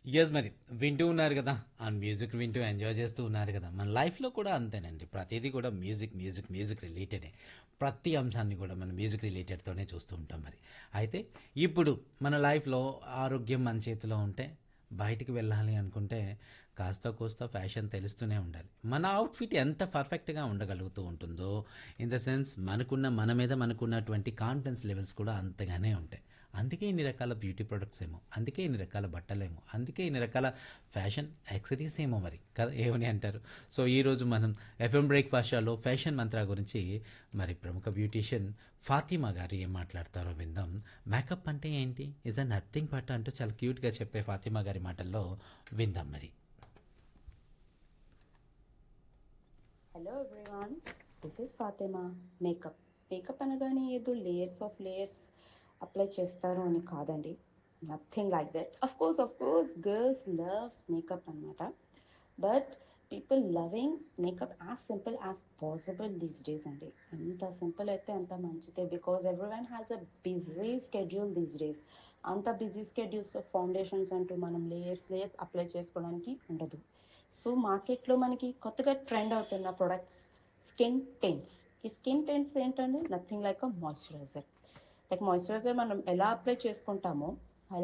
yes మరి వింటూ ఉన్నారు కదా ఆ మ్యూజిక్ వింటూ ఎంజాయ్ చేస్తూ ఉన్నారు కదా మన లైఫ్లో కూడా అంతేనండి ప్రతిదీ కూడా మ్యూజిక్ మ్యూజిక్ మ్యూజిక్ రిలేటెడే ప్రతి అంశాన్ని కూడా మనం మ్యూజిక్ రిలేటెడ్తోనే చూస్తూ ఉంటాం మరి అయితే ఇప్పుడు మన లైఫ్లో ఆరోగ్యం మన చేతిలో ఉంటే బయటికి వెళ్ళాలి అనుకుంటే కాస్త కోస్త ఫ్యాషన్ తెలుస్తూనే ఉండాలి మన అవుట్ఫిట్ ఎంత పర్ఫెక్ట్గా ఉండగలుగుతూ ఉంటుందో ఇన్ ద సెన్స్ మనకున్న మన మీద మనకున్నటువంటి కాన్ఫిడెన్స్ లెవెల్స్ కూడా అంతగానే ఉంటాయి అందుకే ఇన్ని రకాల బ్యూటీ ప్రొడక్ట్స్ ఏమో అందుకే ఇన్ని రకాల బట్టలేమో అందుకే ఇన్ని రకాల ఫ్యాషన్ యాక్సరీస్ ఏమో మరి కదా ఏమని అంటారు సో ఈరోజు మనం ఎఫ్ఎం బ్రేక్ఫాస్ట్ షోలో ఫ్యాషన్ మంత్ర గురించి మరి ప్రముఖ బ్యూటీషియన్ ఫాతిమా గారు ఏం మాట్లాడతారో విందాం మేకప్ అంటే ఏంటి ఇస్ అ నథింగ్ బట్ అంటూ చాలా క్యూట్గా చెప్పే ఫాతిమా గారి మాటల్లో విందాం మరి hello everyone this is Fathima makeup makeup అనగానే ఏదో లేయర్స్ ఆఫ్ లేయర్స్ అప్లై చేస్తారు అని కాదండి nothing like that of course of course girls love makeup అనమాట but people loving makeup as simple as possible these days అండి ఎంత సింపుల్ అయితే అంత మంచిదే because every one has a busy schedule these days అంత బిజీ స్కెడ్యూల్స్లో foundations అంటూ మనం లేయర్స్ లేయర్స్ అప్లై చేసుకోవడానికి ఉండదు సో మార్కెట్లో మనకి కొత్తగా ట్రెండ్ అవుతున్న ప్రొడక్ట్స్ స్కిన్ టెంట్స్ ఈ స్కిన్ టెంట్స్ ఏంటంటే nothing like a moisturiser like moisturiser మనం ఎలా అప్లై చేసుకుంటామో